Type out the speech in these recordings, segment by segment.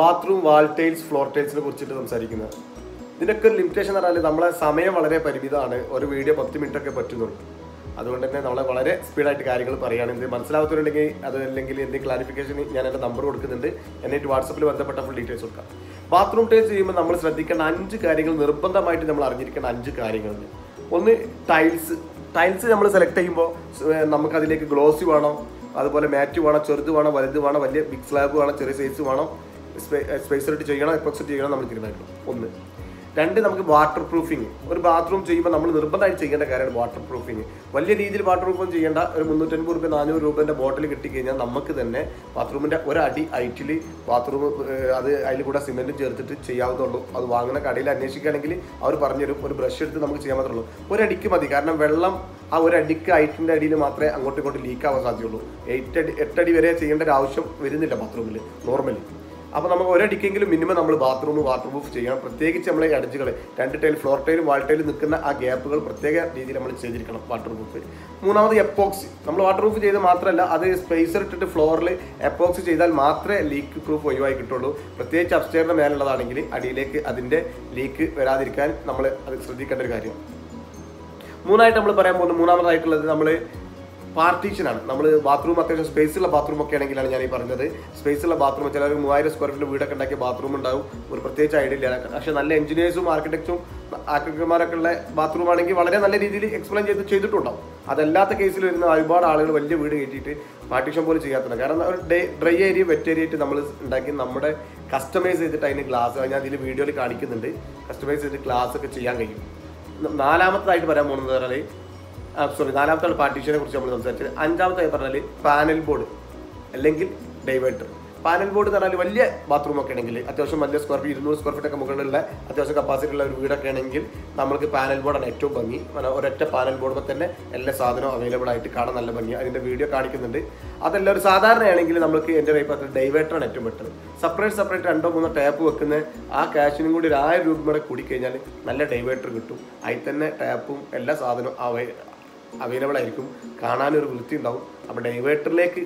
bathroom wall tiles floor ടൈൽസിനെ കുറിച്ചിട്ട് സംസാരിക്കുന്നത് ഇതിനൊക്കെ ഒരു ലിമിറ്റേഷൻ എന്ന് പറഞ്ഞാൽ നമ്മളെ സമയം വളരെ പരിമിതമാണ് ഒരു വീഡിയോ പത്ത് മിനിറ്റ് ഒക്കെ പറ്റുന്നുള്ളൂ അതുകൊണ്ട് തന്നെ നമ്മളെ വളരെ സ്പീഡായിട്ട് കാര്യങ്ങൾ പറയുകയാണെങ്കിൽ മനസ്സിലാവാത്തവരുണ്ടെങ്കിൽ അത് അല്ലെങ്കിൽ എന്തെങ്കിലും ക്ലാരിഫിക്കേഷൻ ഞാൻ എൻ്റെ നമ്പർ കൊടുക്കുന്നുണ്ട് എന്നിട്ട് വാട്സപ്പിൽ ബന്ധപ്പെട്ട ഫുൾ ഡീറ്റെയിൽസ് കൊടുക്കാം ബാത്റൂം ടൈൽസ് ചെയ്യുമ്പോൾ നമ്മൾ ശ്രദ്ധിക്കേണ്ട അഞ്ച് കാര്യങ്ങൾ നിർബന്ധമായിട്ട് നമ്മൾ അറിഞ്ഞിരിക്കേണ്ട അഞ്ച് കാര്യങ്ങളുണ്ട് ഒന്ന് ടൈൽസ് ടൈൽസ് നമ്മൾ സെലക്ട് ചെയ്യുമ്പോൾ നമുക്ക് അതിലേക്ക് ഗ്ലോസി വേണം അതുപോലെ മാറ്റ് വേണം ചെറുത് വേണം വലുത് വേണം വലിയ ബിഗ് സ്ലാബ് വേണം ചെറിയ സൈസ് വേണം സ്പേസ് ഇട്ട് ചെയ്യണം എപ്പോക്സിറ്റ് ചെയ്യണം നമ്മൾ തീരുമാനിക്കണം ഒന്ന് രണ്ട് നമുക്ക് വാട്ടർ പ്രൂഫിങ് ഒരു ബാത്റൂം ചെയ്യുമ്പോൾ നമ്മൾ നിർബന്ധമായിട്ട് ചെയ്യേണ്ട കാര്യമാണ് വാട്ടർ പ്രൂഫിങ് വലിയ രീതിയിൽ വാട്ടർ പ്രൂഫും ചെയ്യേണ്ട ഒരു മുന്നൂറ്റൻപത് രൂപ നാനൂറ് രൂപേൻ്റെ ബോട്ടിൽ കിട്ടിക്കഴിഞ്ഞാൽ നമുക്ക് തന്നെ ബാത്റൂമിൻ്റെ ഒരടി ഹൈറ്റിൽ ബാത്റൂം അത് അതിൽ കൂടെ സിമെൻറ്റും ചേർത്തിട്ട് ചെയ്യാവുന്നുള്ളൂ അത് വാങ്ങുന്ന കടയിൽ അന്വേഷിക്കുകയാണെങ്കിൽ അവർ പറഞ്ഞുതരും ഒരു ബ്രഷ് എടുത്ത് നമുക്ക് ചെയ്യാൻ മാത്രമേ ഉള്ളൂ ഒരടിക്ക് മതി കാരണം വെള്ളം ആ ഒരു അടിക്ക് ഹൈറ്റിൻ്റെ അടിയിൽ മാത്രമേ അങ്ങോട്ടും ഇങ്ങോട്ടും ലീക്ക് ആവാൻ സാധ്യതയുള്ളൂ എയ്റ്റ് അടി എട്ടടി വരെ ചെയ്യേണ്ട ഒരു ആവശ്യം വരുന്നില്ല ബാത്റൂമിൽ നോർമലി അപ്പോൾ നമുക്ക് ഒരടിക്കെങ്കിലും മിനിമം നമ്മൾ ബാത്റൂം വാട്ടർ പ്രൂഫ് ചെയ്യണം പ്രത്യേകിച്ച് നമ്മളെ അടച്ചുകൾ രണ്ട് ടൈൽ ഫ്ലോർ ടൈലും വാൾ ടൈലും നിൽക്കുന്ന ആ ഗ്യാപ്പുകൾ പ്രത്യേക രീതിയിൽ നമ്മൾ ചെയ്തിരിക്കണം വാട്ടർ പ്രൂഫ് മൂന്നാമത് എപ്പോക്സി നമ്മൾ വാട്ടർ പ്രൂഫ് ചെയ്ത് മാത്രമല്ല അത് സ്പേസർ ഇട്ടിട്ട് ഫ്ലോറിൽ എപ്പോക്സി ചെയ്താൽ മാത്രമേ ലീക്ക് പ്രൂഫ് ഒഴിവായി കിട്ടുള്ളൂ പ്രത്യേകിച്ച് അപ്സ്റ്റേറിൻ്റെ മേലുള്ളതാണെങ്കിൽ അടിയിലേക്ക് അതിൻ്റെ ലീക്ക് വരാതിരിക്കാൻ നമ്മൾ അത് ശ്രദ്ധിക്കേണ്ട ഒരു കാര്യം മൂന്നായിട്ട് നമ്മൾ പറയാൻ പോകുന്നത് മൂന്നാമതായിട്ടുള്ളത് നമ്മൾ പാർട്ടീഷനാണ് നമ്മൾ ബാത്റൂം അത്യാവശ്യം സ്പേസ് ഉള്ള ബാത്റൂം ഒക്കെ ആണെങ്കിലാണ് ഞാൻ ഈ പറഞ്ഞത് സ്പേസ് ഉള്ള ബാത്റൂം ചിലർ മൂവായിരം സ്ക്വയർ ഫീറ്റ് വീടൊക്കെ ഉണ്ടാക്കിയ ബാത്റൂം ഉണ്ടാവും ഒരു പ്രത്യേകിച്ച് ഐഡിയ ഇല്ല പക്ഷേ നല്ല എഞ്ചിനീയേഴ്സും ആർക്കിടെക്റ്റും ആർക്കിടെക്ടർമാരൊക്കെ ഉള്ള ബാത്റൂം ആണെങ്കിൽ വളരെ നല്ല രീതിയിൽ എക്സ്പ്ലെയിൻ ചെയ്ത് ചെയ്തിട്ടുണ്ടാവും അതല്ലാത്ത കേസിൽ വരുന്ന ഒരുപാട് ആളുകൾ വലിയ വീട് കയറ്റിയിട്ട് പാർട്ടീഷൻ പോലും ചെയ്യാത്തത് കാരണം ഒരു day dry area wet area ആയിട്ട് നമ്മൾ ഉണ്ടാക്കി നമ്മുടെ കസ്റ്റമൈസ് ചെയ്തിട്ട് അതിന് ഗ്ലാസ് ഞാൻ ഇതിൽ വീഡിയോയിൽ കാണിക്കുന്നുണ്ട് കസ്റ്റമൈസ് ചെയ്തിട്ട് ഗ്ലാസ് ഒക്കെ ചെയ്യാൻ കഴിയും നാലാമത്തായിട്ട് പറയാൻ പോകുന്നത് പറഞ്ഞാൽ സോറി നാലാമത്തെ പാർട്ടീഷനെ കുറിച്ച് നമ്മൾ സംസാരിച്ചത് അഞ്ചാമത്തെ പറഞ്ഞാൽ പാനൽ ബോർഡ് അല്ലെങ്കിൽ ഡൈവേർട്ടർ പാനൽ ബോർഡ് എന്ന് പറഞ്ഞാൽ വലിയ ബാത്റൂം ഒക്കെ ആണെങ്കിൽ അത്യാവശ്യം വലിയ സ്ക്വയർ ഫീറ്റ് ഇരുന്നൂറ് സ്ക്വയർ ഫീറ്റ് ഒക്കെ മുകളിലുള്ള അത്യാവശ്യം കപ്പാസിറ്റി ഉള്ള ഒരു വീടൊക്കെ ആണെങ്കിൽ നമുക്ക് പാനൽ ബോർഡാണ് ഏറ്റവും ഭംഗി അങ്ങനെ ഒരൊറ്റ പാനൽ ബോർഡുമ്പോൾ തന്നെ എല്ലാ സാധനവും അവൈലബിൾ ആയിട്ട് കാണാൻ നല്ല ഭംഗി അതിൻ്റെ വീഡിയോ കാണിക്കുന്നുണ്ട് അതല്ല ഒരു സാധാരണയാണെങ്കിൽ നമുക്ക് എൻ്റെ അഭിപ്രായത്തിൽ ഡൈവേർട്ടറാണ് ഏറ്റവും ബെറ്റർ സെപ്പറേറ്റ് സെപ്പറേറ്റ് രണ്ടോ മൂന്നോ ടാപ്പ് വെക്കുന്ന ആ ക്യാഷിനും കൂടി ഒരു ആയിരം രൂപ കൂടെ കൂടി കഴിഞ്ഞാൽ നല്ല ഡൈവേർട്ടർ കിട്ടും അതിൽ തന്നെ ടാപ്പും എല്ലാ സാധനവും അവൈ അവൈലബിൾ ആയിരിക്കും കാണാനൊരു വൃത്തി ഉണ്ടാവും അപ്പോൾ ഡൈവേർട്ടറിലേക്ക്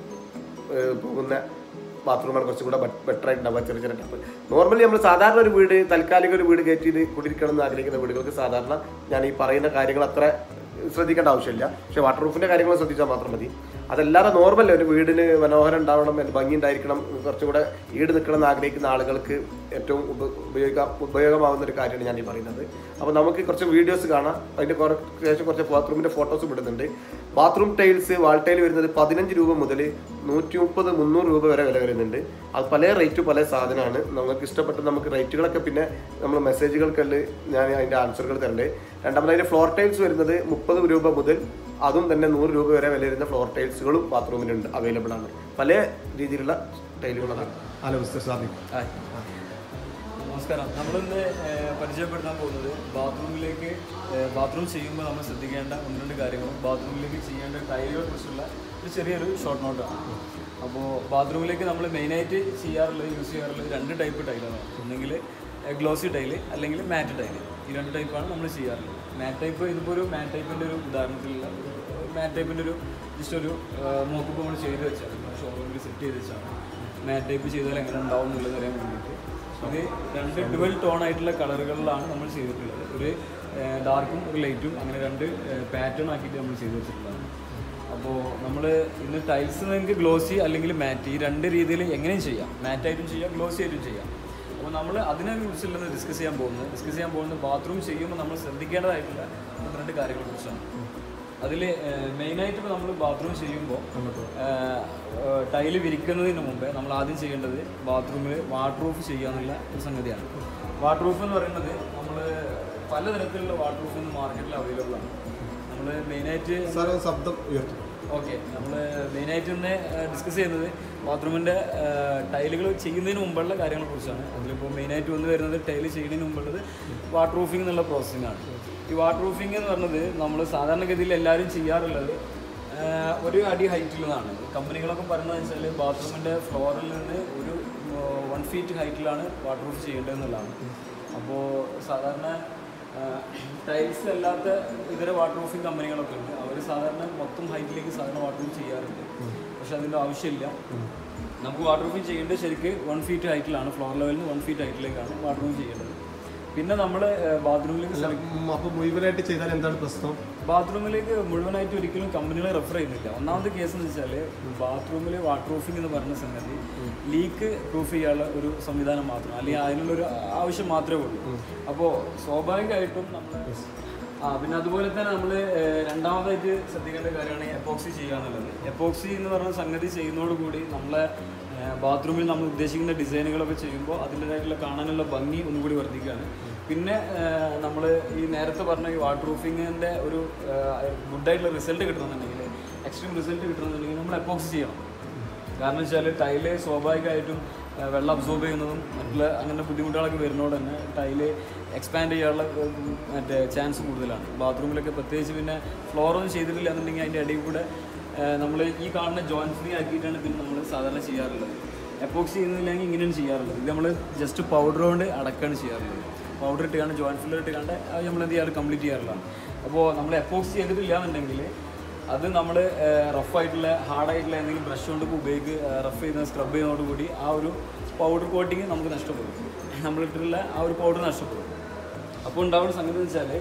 പോകുന്ന ബാത്റൂമാണ് കുറച്ചും കൂടെ ബെറ്റർ ആയിട്ട് ഉണ്ടാവുക ചെറിയ ചെറിയ ടാപ്പ് നോർമലി നമ്മൾ സാധാരണ ഒരു വീട് താൽക്കാലിക ഒരു വീട് കയറ്റിയിട്ട് കുടിയിരിക്കണം എന്ന് ആഗ്രഹിക്കുന്ന വീടുകൾക്ക് സാധാരണ ഞാൻ ഈ പറയുന്ന കാര്യങ്ങൾ അത്ര ശ്രദ്ധിക്കേണ്ട ആവശ്യമില്ല പക്ഷേ വാട്ടർ പ്രൂഫിൻ്റെ കാര്യങ്ങൾ ശ്രദ്ധിച്ചാൽ മാത്രം മതി അതല്ലാതെ നോർമൽ ഒരു വീടിന് മനോഹരം ഉണ്ടാവണം ഭംഗി ഉണ്ടായിരിക്കണം കുറച്ചുകൂടെ ഈട് നിൽക്കണം എന്ന് ആഗ്രഹിക്കുന്ന ആളുകൾക്ക് ഏറ്റവും ഉപ ഉപയോഗ ഉപയോഗമാവുന്ന ഒരു കാര്യമാണ് ഞാൻ ഈ പറയുന്നത് അപ്പോൾ നമുക്ക് കുറച്ച് വീഡിയോസ് കാണാം അതിൻ്റെ കുറച്ച് ശേഷം കുറച്ച് ബാത്റൂമിൻ്റെ ഫോട്ടോസ് വിടുന്നുണ്ട് ബാത്റൂം ടൈൽസ് വാൾ ടൈൽ വരുന്നത് പതിനഞ്ച് രൂപ മുതൽ നൂറ്റി മുപ്പത് മുന്നൂറ് രൂപ വരെ വില വരുന്നുണ്ട് അത് പല റേറ്റ് പല സാധനമാണ് നമുക്ക് ഇഷ്ടപ്പെട്ട നമുക്ക് റേറ്റുകളൊക്കെ പിന്നെ നമ്മൾ മെസ്സേജുകൾക്കല്ല ഞാൻ അതിൻ്റെ ആൻസറുകൾ തരണ്ടേ രണ്ടാമത് അതിൻ്റെ ഫ്ലോർ ടൈൽസ് വരുന്നത് മുപ്പത് രൂപ മുതൽ അതും തന്നെ നൂറ് രൂപ വരെ വില വരുന്ന ഫ്ലോർ ടൈൽസുകളും ബാത്റൂമിലുണ്ട് അവൈലബിൾ ആണ് പല രീതിയിലുള്ള ടൈലുകളാണ് ഹലോ മിസ്റ്റർ സാദിഖ് ഹായ് നമസ്കാരം നമ്മളിന്ന് ഏഹ്, പരിചയപ്പെടുത്താൻ പോകുന്നത് ബാത്റൂമിലേക്ക് ഏഹ്, ബാത്റൂം ചെയ്യുമ്പോൾ നമ്മൾ ശ്രദ്ധിക്കേണ്ട ഒന്ന് രണ്ട് കാര്യങ്ങളും ബാത്റൂമിലേക്ക് ചെയ്യേണ്ട ടൈലുകളെ കുറിച്ചുള്ള ഒരു ചെറിയൊരു ഷോർട്ട് നോട്ടാണ് അപ്പോൾ ബാത്റൂമിലേക്ക് നമ്മൾ മെയിനായിട്ട് ചെയ്യാറുള്ളത് യൂസ് ചെയ്യാറുള്ളത് രണ്ട് ടൈപ്പ് ടൈലാണ് ഒന്നെങ്കിൽ ഗ്ലോസി ടൈല് അല്ലെങ്കിൽ മാറ്റ് ടൈല് ഈ രണ്ട് ടൈപ്പാണ് നമ്മൾ ചെയ്യാറുള്ളത് മാറ്റ് ടൈപ്പ് ഇതിപ്പോൾ ഒരു മാറ്റ് ടൈപ്പിൻ്റെ ഒരു ഉദാഹരണത്തിലുള്ള മാറ്റ് ടൈപ്പിൻ്റെ ഒരു ജസ്റ്റ് ഒരു മോക്കിപ്പോൾ നമ്മൾ ചെയ്ത് വെച്ചാൽ ഷോറൂമിൽ സെറ്റ് ചെയ്ത് വെച്ചാണ് മാറ്റ് ടൈപ്പ് ചെയ്താൽ എങ്ങനെ ഉണ്ടാവും എന്നുള്ളത് അറിയാൻ വേണ്ടിയിട്ട് ഇത് രണ്ട് ഡുവൽ ടോൺ ആയിട്ടുള്ള കളറുകളിലാണ് നമ്മൾ ചെയ്തിട്ടുള്ളത് ഒരു ഡാർക്കും ഒരു ലൈറ്റും അങ്ങനെ രണ്ട് പാറ്റേൺ ആക്കിയിട്ട് നമ്മൾ ചെയ്ത് വെച്ചിട്ടുള്ളതാണ് അപ്പോൾ നമ്മൾ ഇന്ന് ടൈൽസ് നിങ്ങൾക്ക് ഗ്ലോസി അല്ലെങ്കിൽ മാറ്റ് ഈ രണ്ട് രീതിയിൽ എങ്ങനെയും ചെയ്യാം മാറ്റായിട്ടും ചെയ്യാം ഗ്ലോസി ആയിട്ടും ചെയ്യാം അപ്പോൾ നമ്മൾ അതിനെ കുറിച്ചുള്ളത് ഡിസ്കസ് ചെയ്യാൻ പോകുന്നത് ഡിസ്കസ് ചെയ്യാൻ പോകുന്നത് ബാത്റൂം ചെയ്യുമ്പോൾ നമ്മൾ ശ്രദ്ധിക്കേണ്ടതായിട്ടുള്ള ഒന്ന് രണ്ട് കാര്യങ്ങളെ കുറിച്ചാണ് അതിൽ മെയിനായിട്ട് ഇപ്പോൾ നമ്മൾ ബാത്റൂം ചെയ്യുമ്പോൾ ടൈല് വിരിക്കുന്നതിന് മുമ്പേ നമ്മൾ ആദ്യം ചെയ്യേണ്ടത് ബാത്റൂമിൽ വാട്ടർ പ്രൂഫ് ചെയ്യുക എന്നുള്ള ഒരു സംഗതിയാണ് വാട്ടർ പ്രൂഫ് എന്ന് പറയുന്നത് നമ്മൾ പലതരത്തിലുള്ള വാട്ടർ പ്രൂഫ് ഇന്ന് മാർക്കറ്റിൽ അവൈലബിൾ ആണ് നമ്മൾ മെയിനായിട്ട് സാർ ശബ്ദം ഉയർത്തും ഓക്കെ നമ്മൾ മെയിനായിട്ട് ഇന്ന് ഡിസ്കസ് ചെയ്യുന്നത് ബാത്റൂമിൻ്റെ ടൈലുകൾ ചെയ്യുന്നതിന് മുമ്പുള്ള കാര്യങ്ങളെ കുറിച്ചാണ് അതിലിപ്പോൾ മെയിനായിട്ട് വന്ന് വരുന്നത് ടൈല് ചെയ്യുന്നതിന് മുമ്പുള്ളത് വാട്ടർ പ്രൂഫിംഗ് എന്നുള്ള പ്രോസസ്സിംഗ് ആണ് ഈ വാട്ടർ പ്രൂഫിംഗ് എന്ന് പറഞ്ഞത് നമ്മൾ സാധാരണഗതിയിൽ എല്ലാവരും ചെയ്യാറുള്ളത് ആ, ഒരു അടി ഹൈറ്റിൽ നിന്നാണ് കമ്പനികളൊക്കെ പറയുന്നത് വെച്ചാൽ ബാത്റൂമിൻ്റെ ഫ്ലോറിൽ നിന്ന് ഒരു വൺ ഫീറ്റ് ഹൈറ്റിലാണ് വാട്ടർ പ്രൂഫ് ചെയ്യേണ്ടത് എന്നുള്ളതാണ് അപ്പോൾ സാധാരണ ടൈൽസ് അല്ലാത്ത ഇതര വാട്ടർ പ്രൂഫിംഗ് കമ്പനികളൊക്കെ ഉണ്ട് അവർ സാധാരണ മൊത്തം ഹൈറ്റിലേക്ക് സാധാരണ വാട്ടർ പ്രൂഫ് ചെയ്യാറുണ്ട് പക്ഷേ പക്ഷെ അതിൻ്റെ ആവശ്യമില്ല നമുക്ക് വാട്ടർ പ്രൂഫിങ് ചെയ്യേണ്ടത് ശരിക്ക് വൺ ഫീറ്റ് ഹൈറ്റിലാണ് ഫ്ലോർ ലെവലിൽ വൺ ഫീറ്റ് ഹൈറ്റിലേക്കാണ് വാട്ടർ പ്രൂഫ് ചെയ്യേണ്ടത് പിന്നെ നമ്മൾ ബാത്റൂമിലേക്ക് അല്ല ഉം, അപ്പൊ മുഴുവനായിട്ട് ചെയ്താൽ എന്താണ് പ്രശ്നം ബാത്റൂമിലേക്ക് മുഴുവനായിട്ട് ഒരിക്കലും കമ്പനികളെ റെഫർ ചെയ്യുന്നില്ല ഒന്നാമത്തെ കേസ് എന്ന് വെച്ചാൽ ബാത്റൂമിൽ വാട്ടർ പ്രൂഫിംഗ് എന്ന് പറയുന്ന സംഗതി ലീക്ക് പ്രൂഫ് ചെയ്യാനുള്ള ഒരു സംവിധാനം മാത്രം അല്ലെങ്കിൽ അതിനുള്ള ഒരു ആവശ്യം മാത്രമേ ഉള്ളൂ അപ്പോൾ സ്വാഭാവികമായിട്ടും നമ്മൾ ആ പിന്നെ അതുപോലെ തന്നെ നമ്മൾ രണ്ടാമതായിട്ട് ശ്രദ്ധിക്കേണ്ട കാര്യമാണ് എപ്പോക്സി ചെയ്യുക എന്നുള്ളത് എപ്പോക്സി എന്ന് പറയുന്ന സംഗതി ചെയ്യുന്നതോടുകൂടി നമ്മളെ ബാത്റൂമിൽ നമ്മൾ ഉദ്ദേശിക്കുന്ന ഡിസൈനുകളൊക്കെ ചെയ്യുമ്പോൾ അതിൻ്റെതായിട്ടുള്ള കാണാനുള്ള ഭംഗി ഒന്നുകൂടി വർദ്ധിക്കുകയാണ് പിന്നെ നമ്മൾ ഈ നേരത്തെ പറഞ്ഞ ഈ വാട്ടർ പ്രൂഫിങ്ങിൻ്റെ ഒരു ഗുഡായിട്ടുള്ള റിസൾട്ട് കിട്ടണമെന്നുണ്ടെങ്കിൽ എക്സ്ട്രീം റിസൾട്ട് കിട്ടണമെന്നുണ്ടെങ്കിൽ നമ്മൾ എപ്പോക്സി ചെയ്യണം കാരണം വെച്ചാൽ ടൈല് സ്വാഭാവികമായിട്ടും ആ, വെള്ളം അബ്സോർബ് ചെയ്യുന്നതും മറ്റുള്ള അങ്ങനെ ബുദ്ധിമുട്ടുകളൊക്കെ വരുന്നതുകൊണ്ട് തന്നെ ടൈല് എക്സ്പാൻഡ് ചെയ്യാനുള്ള ഉം, മറ്റേ ചാൻസ് കൂടുതലാണ് ബാത്റൂമിലൊക്കെ പ്രത്യേകിച്ച് പിന്നെ ഫ്ലോറൊന്നും ചെയ്തിട്ടില്ല എന്നുണ്ടെങ്കിൽ അതിൻ്റെ ഇടയിൽ കൂടെ നമ്മൾ ഈ കാണുന്ന ജോയിൻ ഫ്രീ ആക്കിയിട്ടാണ് പിന്നെ നമ്മൾ സാധാരണ ചെയ്യാറുള്ളത് എപ്പോക്സി ചെയ്യുന്നില്ലെങ്കിൽ ഇങ്ങനെയാണ് ചെയ്യാറുള്ളത് ഇത് നമ്മൾ ജസ്റ്റ് പൗഡർ കൊണ്ട് അടക്കാണ് ചെയ്യാറുള്ളത് പൗഡർ ഇട്ടുകൊണ്ട് ജോയിൻ ഫില്ലർ ഇട്ടുകൊണ്ട് അത് നമ്മൾ എന്ത് ചെയ്യാറ് കംപ്ലീറ്റ് ചെയ്യാറുള്ളതാണ് അപ്പോൾ നമ്മൾ എപ്പോക്സി ചെയ്തിട്ടില്ല എന്നുണ്ടെങ്കിൽ അത് നമ്മൾ റഫ് ആയിട്ടുള്ള ഹാർഡായിട്ടുള്ള എന്തെങ്കിലും ബ്രഷ് കൊണ്ട് ഉപയോഗിച്ച് റഫ് ചെയ്യുന്ന സ്ക്രബ് ചെയ്യുന്നതോടുകൂടി ആ ഒരു പൗഡർ കോട്ടിങ് നമുക്ക് നഷ്ടപ്പെടും നമ്മളിട്ടുള്ള ആ ഒരു പൗഡർ നഷ്ടപ്പെടും അപ്പോൾ ഉണ്ടാവുന്ന സംഗതി എന്ന് വെച്ചാൽ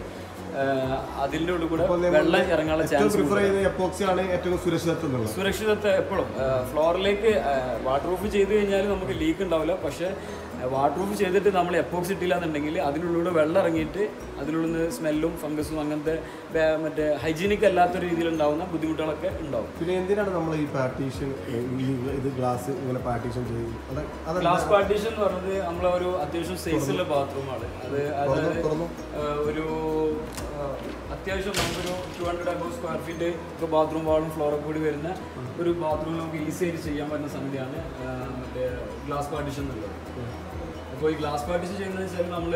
അതിൻ്റെ ഉള്ളിൽ കൂടെ വെള്ളം ഇറങ്ങാനുള്ള ഏറ്റവും ചാൻസ് പ്രിഫർ ചെയ്യുന്ന എപ്പോക്സി ആണ് ഏറ്റവും സുരക്ഷിതത്വം എന്നുള്ളത് സുരക്ഷിതത്വം എപ്പോഴും ഫ്ലോറിലേക്ക് വാട്ടർ പ്രൂഫ് ചെയ്ത് കഴിഞ്ഞാൽ നമുക്ക് ലീക്ക് ഉണ്ടാവില്ല പക്ഷേ വാട്ടർ പ്രൂഫ് ചെയ്തിട്ട് നമ്മൾ എപ്പോക്സ് ഇട്ടില്ല എന്നുണ്ടെങ്കിൽ അതിനുള്ളിലൂടെ വെള്ളം ഇറങ്ങിയിട്ട് അതിനുള്ളിൽ നിന്ന് സ്മെല്ലും ഫംഗസും അങ്ങനത്തെ വേ- മറ്റേ ഹൈജീനിക് അല്ലാത്ത രീതിയിൽ ഉണ്ടാവുന്ന ബുദ്ധിമുട്ടുകളൊക്കെ ഉണ്ടാവും പിന്നെ എന്തിനാണ് നമ്മൾ ഈ പാർട്ടീഷൻ ഇത് ഗ്ലാസ് ഇങ്ങനെ പാർട്ടീഷൻ ചെയ്യുന്നത് അത് അതല്ല ഗ്ലാസ് പാർട്ടീഷൻ എന്ന് പറയുന്നത് നമ്മളെ ഒരു അത്യാവശ്യം സൈസുള്ള ബാത്റൂമാണ് അത് അതായത് തുറന്നു ഏഹ് ഒരു ഏഹ് അത്യാവശ്യം നമുക്കൊരു two hundred above square feet ഒക്കെ ബാത്റൂം വാളും ഫ്ലോറും കൂടി വരുന്ന ഒരു ബാത്റൂം നമുക്ക് ഈസി ആയിട്ട് ചെയ്യാൻ പറ്റുന്ന സംഗതിയാണ് ഏഹ് മറ്റേ ഗ്ലാസ് പാർട്ടീഷൻ എന്നുള്ളത് അപ്പോൾ ഈ ഗ്ലാസ് പാർട്ടീഷൻ ചെയ്യുന്നത് വെച്ചാൽ നമ്മൾ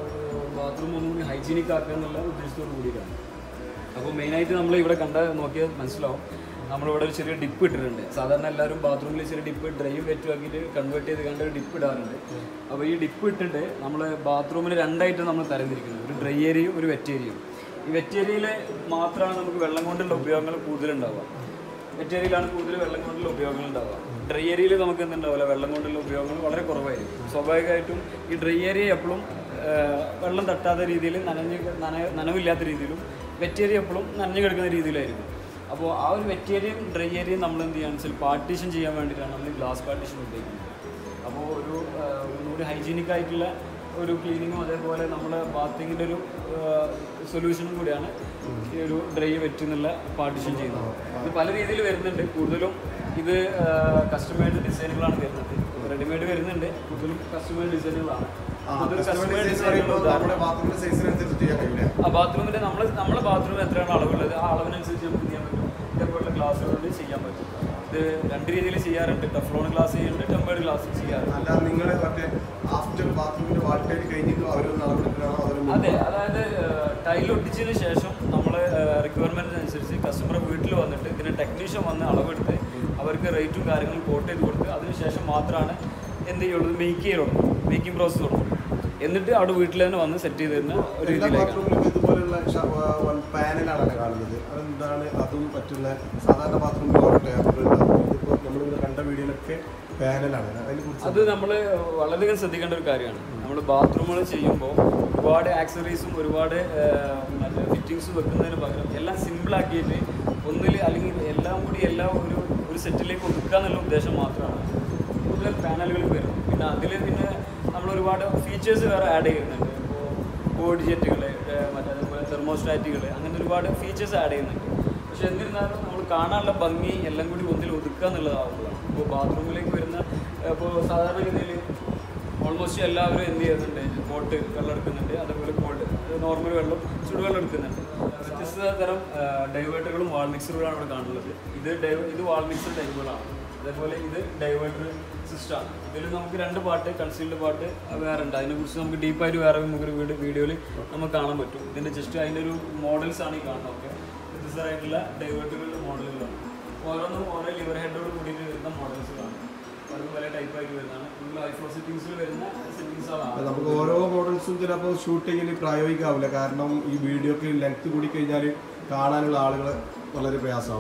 ബാത്റൂം ഒന്നും കൂടി ഹൈജീനിക് ആക്കുക എന്നുള്ള ഉദ്ദേശത്തോട് കൂടിയിട്ടാണ് അപ്പോൾ മെയിനായിട്ട് നമ്മൾ ഇവിടെ കണ്ട നോക്കിയാൽ മനസ്സിലാവും നമ്മളിവിടെ ഒരു ചെറിയ ഡിപ്പ് ഇട്ടിട്ടുണ്ട് സാധാരണ എല്ലാവരും ബാത്റൂമിൽ ചെറിയ ഡിപ്പ് ഡ്രൈവ് വെറ്റ് ആക്കിയിട്ട് കൺവേർട്ട് ചെയ്ത് കണ്ട് ഒരു ഡിപ്പ് ഇടാറുണ്ട് അപ്പോൾ ഈ ഡിപ്പ് ഇട്ടിട്ട് നമ്മൾ ബാത്റൂമിന് രണ്ടായിട്ട് നമ്മൾ തരംതിരിക്കുന്നത് ഒരു ഡ്രൈ ഏരിയയും ഒരു വെറ്റ് ഏരിയയും ഈ വെറ്റ് ഏരിയയിൽ മാത്രമാണ് നമുക്ക് വെള്ളം കൊണ്ടുള്ള ഉപയോഗങ്ങൾ കൂടുതലുണ്ടാവുക വെറ്റ് ഏരിയയിലാണ് കൂടുതൽ വെള്ളം കൊണ്ടുള്ള ഉപയോഗങ്ങൾ ഉണ്ടാവുക ഡ്രൈ ഏരിയയിൽ നമുക്ക് എന്തുണ്ടാവില്ല വെള്ളം കൊണ്ടുള്ള ഉപയോഗങ്ങൾ വളരെ കുറവായിരിക്കും സ്വാഭാവികമായിട്ടും ഈ ഡ്രൈ ഏരിയ എപ്പോഴും വെള്ളം തട്ടാത്ത രീതിയിൽ നനഞ്ഞ് നന നനവില്ലാത്ത രീതിയിലും വെറ്റ് ഏരിയ എപ്പോഴും നനഞ്ഞു കിടക്കുന്ന രീതിയിലായിരിക്കും അപ്പോൾ ആ ഒരു വെറ്റ് ഏരിയയും ഡ്രൈ ഏരിയയും നമ്മൾ എന്ത് ചെയ്യാന്ന് വെച്ചാൽ പാർട്ടീഷൻ ചെയ്യാൻ വേണ്ടിയിട്ടാണ് നമ്മൾ ഗ്ലാസ് പാർട്ടീഷൻ ഉപയോഗിക്കുന്നത് അപ്പോൾ ഒരു ആ, ഒന്നുകൂടി ഹൈജീനിക് ആയിട്ടുള്ള ഒരു ക്ലീനിങ്ങും അതേപോലെ നമ്മുടെ ബാത്തിങ്ങിൻ്റെ ഒരു സൊല്യൂഷനും കൂടിയാണ് ഈ ഒരു ഡ്രൈ വെറ്റ് എന്നുള്ള പാർട്ടീഷൻ ചെയ്യുന്നത് ഇത് പല രീതിയിൽ വരുന്നുണ്ട് കൂടുതലും ഇത് കസ്റ്റമൈഡ് ഡിസൈനുകളാണ് വരുന്നത് റെഡിമെയ്ഡ് വരുന്നുണ്ട് കൂടുതലും കസ്റ്റമൈഡ് ഡിസൈനുകളാണ് കൂടുതൽ കസ്റ്റമൈഡ് ഡിസൈനുകൾ നമ്മുടെ ബാത്റൂമിന്റെ സൈസിനനുസരിച്ച് ചെയ്യാൻ കഴിയില്ല ആ ബാത്റൂമിന്റെ നമ്മൾ നമ്മുടെ ബാത്റൂമിൽ എത്രയാണ് അളവുള്ളത് ആ അളവിനനുസരിച്ച് നമുക്ക് ചെയ്യാൻ പറ്റും ഇതേപോലുള്ള ഗ്ലാസ്സുകളുണ്ട് ചെയ്യാൻ പറ്റും ഇത് രണ്ട് രീതിയിൽ ചെയ്യാറുണ്ട് ടഫ്ലോൺ ഗ്ലാസ് ചെയ്യുന്നുണ്ട് ടെമ്പേർഡ് ഗ്ലാസ് ചെയ്യാറുണ്ട് അല്ല നിങ്ങൾ മറ്റേ ആഫ്റ്റർ ബാത്റൂമിന്റെ വാൾട്ടേജ് കഴിഞ്ഞിട്ട് അവരൊന്ന് അളവെടുക്കണോ അതൊരു അതെ അതായത് ടൈൽ ഒട്ടിച്ചതിന് ശേഷം നമ്മൾ റിക്വയർമെൻറ്റിനനുസരിച്ച് കസ്റ്റമർ വീട്ടിൽ വന്നിട്ട് ഇതിന് ടെക്നീഷ്യൻ വന്ന് അളവെടുത്ത് അവർക്ക് റേറ്റും കാര്യങ്ങളും കോട്ട് ചെയ്ത് കൊടുത്ത് അതിനുശേഷം മാത്രമാണ് എന്ത് ചെയ്യുള്ളൂ മേക്ക് ചെയ്യുള്ളൂ മേക്കിംഗ് പ്രോസസ്സ് തുടങ്ങും എന്നിട്ട് അവിടെ വീട്ടിൽ തന്നെ വന്ന് സെറ്റ് ചെയ്ത് തരുന്ന ഒരു എല്ലാ രീതിയിലേക്കാണ് ബാത്റൂമിലും ഇതുപോലുള്ള വൺ പാനലാണ് കാണുന്നത് അതെന്താണ് അതും മറ്റുള്ള സാധാരണ ബാത്റൂമിൽ ഓരോ ടേബിൾ ഉണ്ടാവും ഇതിപ്പോൾ നമ്മളിവിടെ കണ്ട വീഡിയോയിലൊക്കെ പാനലാണ് അതിനെ കുറിച്ച് അത് നമ്മൾ വളരെയധികം ശ്രദ്ധിക്കേണ്ട ഒരു കാര്യമാണ് നമ്മൾ ബാത്റൂമുകൾ ചെയ്യുമ്പോൾ ഒരുപാട് ആക്സറീസും ഒരുപാട് ആ, മറ്റേ ഫിറ്റിങ്സും വെക്കുന്നതിന് പകരം എല്ലാം സിമ്പിളാക്കിയിട്ട് ഒന്നിൽ അല്ലെങ്കിൽ എല്ലാം കൂടി എല്ലാം ഒരു ഒരു സെറ്റിലേക്ക് ഒതുക്കുക എന്നുള്ള ഉദ്ദേശം മാത്രമാണ് കൂടുതൽ പാനലുകൾ വരും പിന്നെ അതിൽ പിന്നെ നമ്മൾ ഒരുപാട് ഫീച്ചേഴ്സ് വേറെ ആഡ് ചെയ്യുന്നുണ്ട് ഇപ്പോൾ ബോഡി ജെറ്റുകൾ മറ്റേ അതേപോലെ തെർമോസ്റ്റാറ്റുകൾ അങ്ങനെ ഒരുപാട് ഫീച്ചേഴ്സ് ആഡ് ചെയ്യുന്നുണ്ട് പക്ഷെ എന്നിരുന്നാലും നമ്മൾ കാണാനുള്ള ഭംഗി എല്ലാം കൂടി ഒന്നിൽ ഒതുക്കുക എന്നുള്ളതാവുമ്പോഴാണ് ഇപ്പോൾ ബാത്റൂമിലേക്ക് വരുന്ന ഇപ്പോൾ സാധാരണഗതിയിൽ ഓൾമോസ്റ്റ് എല്ലാവരും എന്ത് ചെയ്യുന്നുണ്ട് ഹോട്ട് വെള്ളം എടുക്കുന്നുണ്ട് അതേപോലെ കോൾഡ് നോർമൽ വെള്ളം ചുടുവെള്ളം എടുക്കുന്നുണ്ട് വ്യത്യസ്ത തരം ഡൈവേർട്ടുകളും വാൾ മിക്സറുകളാണ് ഇവിടെ കാണുന്നത് ഇത് ഡൈവ ഇത് വാൾ മിക്സർ ടൈപ്പുകളാണ് അതേപോലെ ഇത് ഡൈവേർട്ടർ സിസ്റ്റമാണ് ഇതിൽ നമുക്ക് രണ്ട് പാട്ട് കൺസീൽഡ് പാട്ട് വേറെ ഉണ്ട് അതിനെക്കുറിച്ച് നമുക്ക് ഡീപ്പായിട്ട് വേറെ നമുക്കൊരു വീഡിയോ വീഡിയോയിൽ നമുക്ക് കാണാൻ പറ്റും ഇതിൻ്റെ ജസ്റ്റ് അതിൻ്റെ ഒരു മോഡൽസ് ആണ് ഈ കാണുന്നതൊക്കെ വ്യത്യസ്തമായിട്ടുള്ള ഡൈവേർട്ടുകളുടെ മോഡലുകളാണ് ഓരോന്നും ഓരോ ലിവർ ഹെഡോട് കൂടിയിട്ട് വരുന്ന മോഡൽസുകളാണ് പലതും പല ടൈപ്പായിട്ട് വരുന്നതാണ് കൂടുതൽ ഹൈ ഫ്ലോ സെറ്റിങ്സിൽ വരുന്ന സെറ്റിങ്സുകളാണ് നമുക്ക് ഓരോ മോഡൽസും ചിലപ്പോൾ ഷൂട്ടിങ്ങിൽ പ്രായോഗിക്കാവില്ല കാരണം ഈ വീഡിയോക്ക് ലെങ്ത് കൂടി കഴിഞ്ഞാൽ കാണാനുള്ള ആളുകൾ വളരെ പ്രയാസമാവും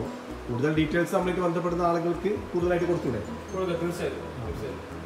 കൂടുതൽ ഡീറ്റെയിൽസ് നമ്മളായിട്ട് ബന്ധപ്പെടുന്ന ആളുകൾക്ക് കൂടുതലായിട്ട് കൊടുത്തൂടെ കൊടുക്കാം തീർച്ചയായും തീർച്ചയായും